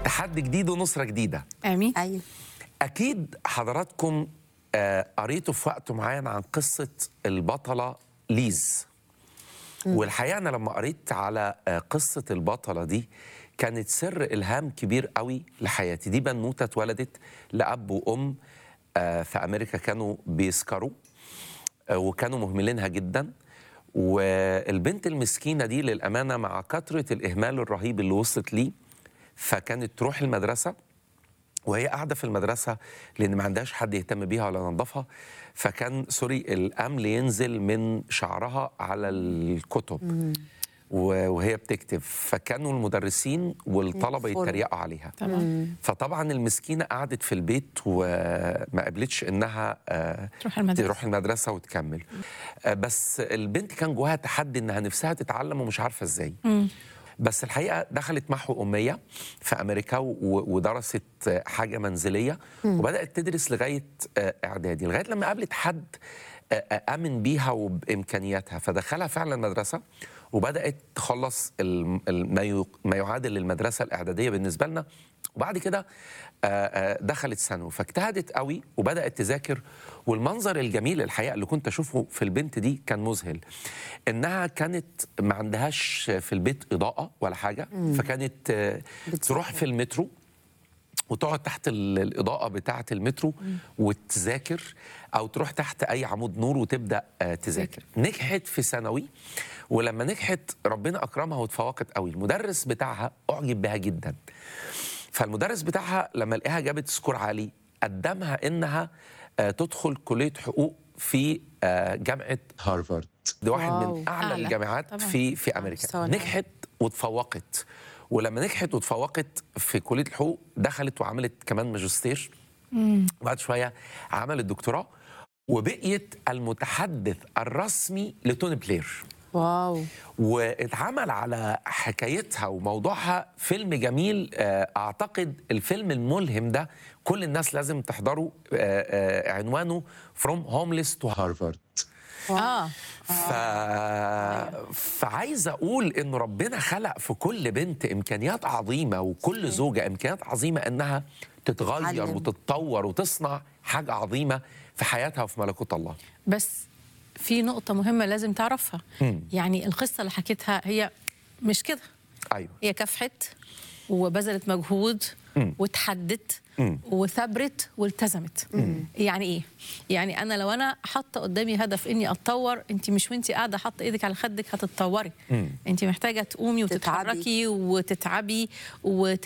تحدي جديد ونصرة جديدة امين ايوه أكيد حضراتكم آه، قريتوا في وقت معين عن قصة البطلة ليز والحقيقة أنا لما قريت على آه، قصة البطلة دي كانت سر إلهام كبير قوي لحياتي دي بنوتة اتولدت لأب وأم آه، في أمريكا كانوا بيسكروا آه، وكانوا مهملينها جدا والبنت المسكينة دي للأمانة مع كثرة الإهمال الرهيب اللي وصلت ليه فكانت تروح المدرسة وهي قاعده في المدرسه لان ما عندهاش حد يهتم بيها ولا ينظفها فكان سوري الامل ينزل من شعرها على الكتب و- وهي بتكتب فكانوا المدرسين والطلبه يكفروا. يتريقوا عليها طبعا فطبعا المسكينه قعدت في البيت وما قبلتش انها آه، تروح المدرسة. تروح المدرسه وتكمل آه، بس البنت كان جواها تحدي انها نفسها تتعلم ومش عارفه ازاي بس الحقيقه دخلت محو اميه في امريكا و- ودرست آه، حاجه منزليه وبدات تدرس لغايه آه، اعدادي لغايه لما قابلت حد آه، آه، امن بيها وبامكانياتها فدخلها فعلا المدرسه وبدات تخلص الم- ال- ما يو- ما يعادل للمدرسه الاعداديه بالنسبه لنا وبعد كده آه، آه، دخلت ثانوي فاجتهدت قوي وبدات تذاكر والمنظر الجميل الحقيقه اللي كنت اشوفه في البنت دي كان مذهل انها كانت ما عندهاش في البيت اضاءه ولا حاجه فكانت آه، تروح في المترو وتقعد تحت ال- الإضاءة بتاعة المترو وتذاكر أو تروح تحت أي عمود نور وتبدأ آه، تذاكر نجحت في ثانوي ولما نجحت ربنا أكرمها وتفوقت قوي المدرس بتاعها أعجب بها جدا فالمدرس بتاعها لما لقاها جابت سكور عالي قدمها إنها آه، تدخل كلية حقوق في آه، جامعة هارفارد دي واحد واو. من أعلى أعلى. الجامعات طبعاً. في في أمريكا مستوى نجحت وتفوقت ولما نجحت وتفوقت في كليه الحقوق دخلت وعملت كمان ماجستير وبعد شويه عملت دكتوراه وبقيت المتحدث الرسمي لتوني بلير واو واتعمل على حكايتها وموضوعها فيلم جميل آه، اعتقد الفيلم الملهم ده كل الناس لازم تحضره آه، آه، عنوانه From Homeless to Harvard اه ف... فعايز اقول ان ربنا خلق في كل بنت امكانيات عظيمه وكل زوجه امكانيات عظيمه انها تتغير تتعلم. وتتطور وتصنع حاجه عظيمه في حياتها وفي ملكوت الله بس في نقطة مهمة لازم تعرفها يعني القصة اللي حكيتها هي مش كده ايوه هي كافحت وبذلت مجهود وتحدت وثبرت والتزمت يعني ايه يعني انا لو انا حاطه قدامي هدف اني اتطور انت مش وانت قاعده حاطه ايدك على خدك هتتطوري انت محتاجه تقومي تتعبي. وتتحركي وتتعبي وت